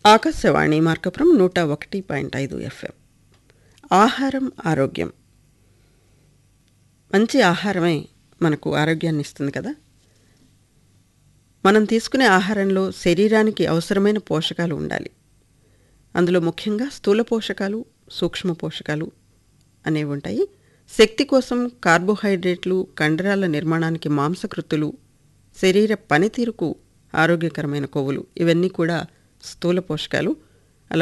ఆకాశవాణి మార్కపురం నూట ఒకటి పాయింట్ ఐదు ఎఫ్ఎం ఆహారం ఆరోగ్యం మంచి ఆహారమే మనకు ఆరోగ్యాన్ని ఇస్తుంది కదా మనం తీసుకునే ఆహారంలో శరీరానికి అవసరమైన పోషకాలు ఉండాలి అందులో ముఖ్యంగా స్థూల పోషకాలు సూక్ష్మ పోషకాలు అనేవి ఉంటాయి శక్తి కోసం కార్బోహైడ్రేట్లు కండరాల నిర్మాణానికి మాంసకృత్తులు శరీర పనితీరుకు ఆరోగ్యకరమైన కొవ్వులు ఇవన్నీ కూడా స్థూల పోషకాలు